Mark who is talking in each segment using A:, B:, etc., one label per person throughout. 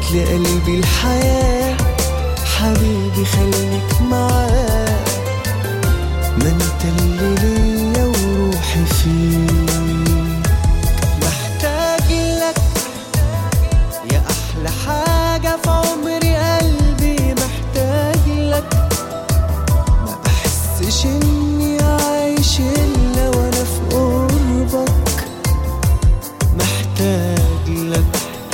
A: لقلبي الحياة حبيبي خليك معاه ما انت اللي ليا وروحي فيك محتاج لك يا احلى حاجة في عمري قلبي محتاج لك ما بحسش اني عايش الا وانا في قربك محتاج لك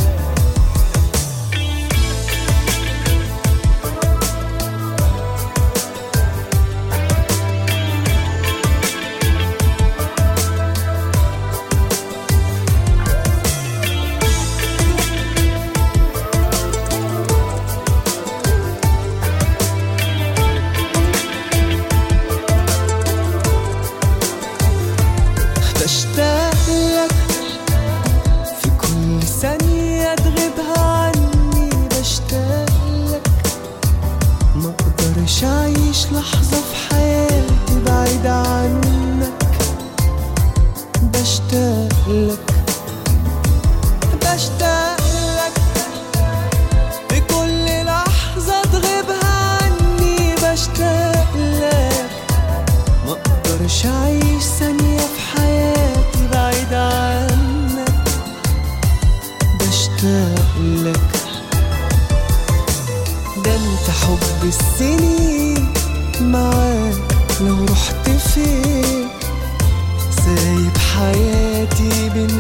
A: بشتاق لك في كل ثانية تغيبها عني بشتاق لك ما اقدرش اعيش لحظة في حياتي بعيد عنك بشتاق لك بشتاق لك في كل لحظة تغيبها عني بشتاق لك ما اقدرش اعيش ثانية في حياتي بعيد عنك بشتاق لك ده انت حب السنين معاك لو رحت فين سايب حياتي بين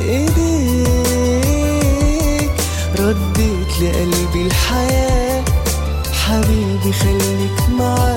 A: ايديك رديت لقلبي الحياة حبيبي خليك معاك